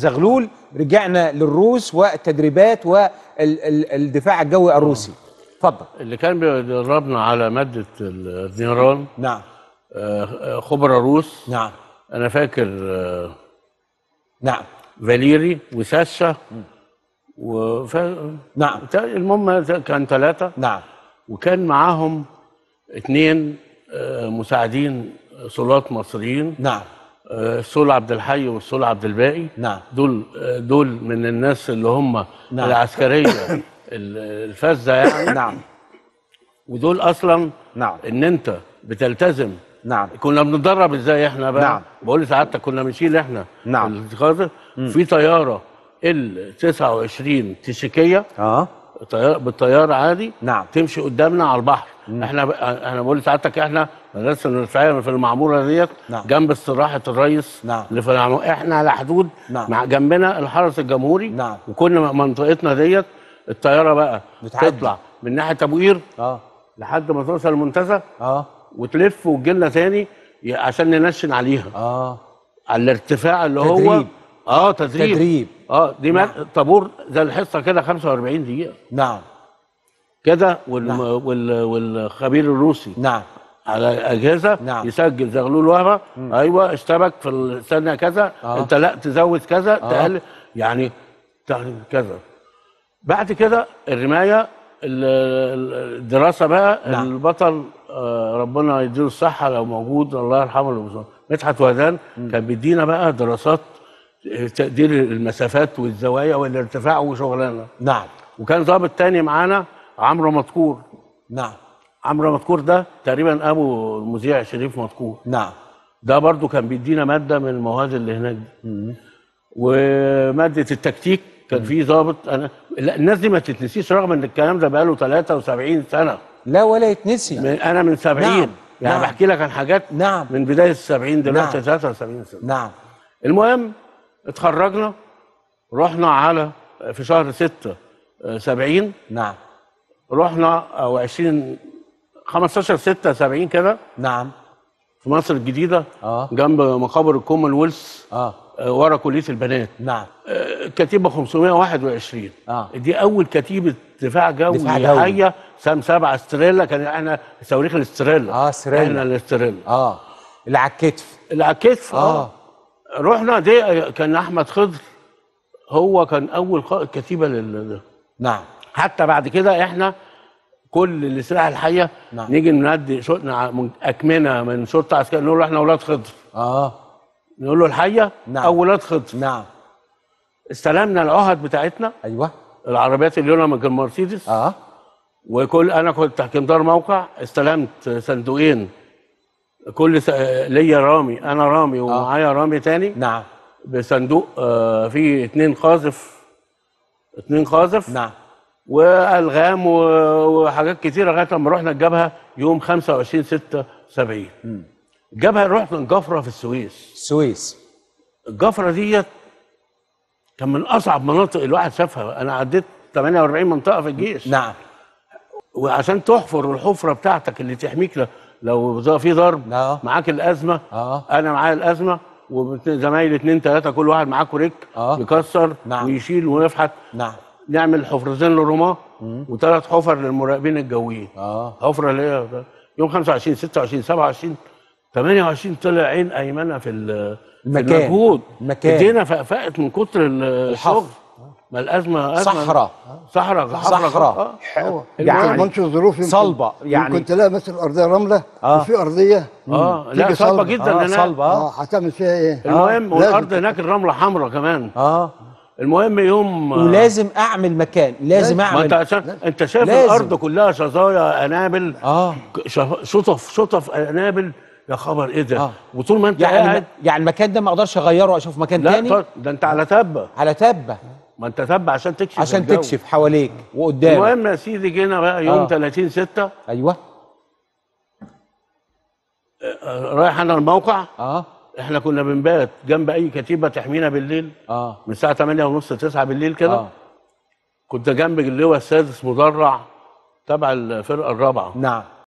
زغلول رجعنا للروس والتدريبات والدفاع الجوي الروسي اتفضل اللي كان بيدربنا على ماده النيران نعم آه، آه، خبراء روس نعم انا فاكر آه، نعم فاليري وساشا وف... نعم المهم كان ثلاثه نعم وكان معاهم اثنين آه، مساعدين صولات مصريين نعم آه، السول عبد الحي والسول عبد الباقي نعم دول آه، دول من الناس اللي هم نعم. العسكريه ال- الفذه يعني نعم ودول اصلا نعم ان انت بتلتزم نعم كنا بنتدرب ازاي احنا بقى نعم. بقول لسعادتك كنا بنشيل احنا نعم. الخاطر في طياره ال 29 تشيكيه اه طيارة بالطياره عادي نعم. تمشي قدامنا على البحر احنا ب... انا بقول لسعادتك احنا مدرسه الرفاعيه في المعموره ديت نعم. جنب استراحه الرئيس نعم. اللي في المعمورة. احنا على حدود نعم. مع جنبنا الحرس الجمهوري نعم. وكنا منطقتنا ديت الطياره بقى بتعدي. تطلع من ناحيه ابو قير اه لحد ما توصل المنتزه اه وتلف وتجي لنا تاني ي- عشان ننشن عليها اه على الارتفاع اللي هو تدريب. اه تدريب تدريب. اه دي نعم. طابور زي الحصه كده 45 دقيقه نعم كده وال... نعم. وال... والخبير الروسي نعم على اجهزه نعم. يسجل زغلول وهبه ايوه اشتبك في السنه كذا آه. انت لا تزود كذا تقلل يعني تع- كذا بعد كده الرمايه ال- ال- الدراسه بقى نعم. البطل آه، ربنا يديله الصحه لو موجود الله يرحمه لو مدحت وهدان كان بيدينا بقى دراسات آه، تقدير المسافات والزوايا والارتفاع وشغلانه نعم وكان ضابط تاني معانا عمرو مذكور نعم عمرو مذكور ده تقريبا ابو المذيع شريف مذكور نعم ده برضو كان بيدينا ماده من المواد اللي هناك دي وماده التكتيك كان في ضابط انا لا الناس دي ما تتنسيش رغم ان الكلام ده بقاله 73 سنه لا ولا يتنسي من انا من 70 نعم. يعني نعم. بحكي لك عن حاجات نعم. من بدايه ال 70 دلوقتي نعم. 73 سنه نعم المهم اتخرجنا رحنا على في شهر 6 70 نعم رحنا او 20 15 6 70 كده نعم في مصر الجديده اه جنب مقابر الكومنولث اه آه، ورا كليه البنات نعم آه، كتيبه 521 آه. دي اول كتيبه دفاع جوي, دفاع جوي. حيه سام 7 ستريلا كان احنا صواريخ الاستريلا آه، ستريلا. احنا الاستريلا اه اللي على الكتف اللي على الكتف آه. اه رحنا دي كان احمد خضر هو كان اول قائد كتيبه لل نعم حتى بعد كده احنا كل السلاح الحيه نعم. نيجي نودي شرطنا من اكمنه من شرطه عسكريه نقول له احنا اولاد خضر اه نقول له الحيه نعم. او ولاد خضر نعم استلمنا العهد بتاعتنا ايوه العربيات اليونامك المرسيدس اه وكل انا كنت حكمدار موقع استلمت صندوقين كل س... ليا رامي انا رامي ومعايا رامي تاني نعم بصندوق آه، فيه اتنين قاذف اتنين قاذف نعم والغام و- وحاجات كتيره لغايه لما رحنا الجبهه يوم 25 6 70 الجبهه رحنا الجفره في السويس السويس الجفره ديت كان من اصعب مناطق الواحد شافها انا عديت 48 منطقه في الجيش نعم وعشان تحفر الحفره بتاعتك اللي تحميك ل- لو ز- في ضرب آه. معاك الازمه آه. انا معايا الازمه وزمايلي اتنين تلاته كل واحد معاه كوريك آه. يكسر نعم. ويشيل ويفحت نعم نعمل حفرتين للرماه وثلاث حفر للمراقبين الجويين اه حفره اللي هي يوم 25 26 27 28 طلع عين ايمنه في ال- في المكان. المجهود المكان. ايدينا فقفقت من كتر ال- الحفر. الشغل ما الازمه أزمة صحراء صحراء صحراء. صحراء يعني يعني منش الظروف يمكن صلبة، يعني- يمكن تلاقي مثلا ارضيه رمله آه. وفي ارضيه اه تيجي لا صعبه صلبة. جدا اه هناك صلبة اه اه هتعمل فيها ايه؟ المهم لازم والارض هناك الرمله حمراء كمان اه المهم يوم ولازم اعمل مكان لازم ما انت اعمل عشان انت شايف لازم. الارض كلها شظايا انابل اه شف- شطف شطف انابل يا خبر ايه ده آه. وطول ما انت يعني قاعد يعني المكان ده ما اقدرش اغيره واشوف مكان لا تاني طيب، ده انت على تبه على تبه ما انت تبه عشان تكشف عشان الجو. تكشف حواليك وقدام المهم يا سيدي جينا بقى يوم آه. 30 6 ايوه رايح انا الموقع اه احنا كنا بنبات جنب اي كتيبه تحمينا بالليل اه من الساعه 8 ونص 9 بالليل كده اه كنت جنب اللواء السادس مدرع تبع الفرقه الرابعه نعم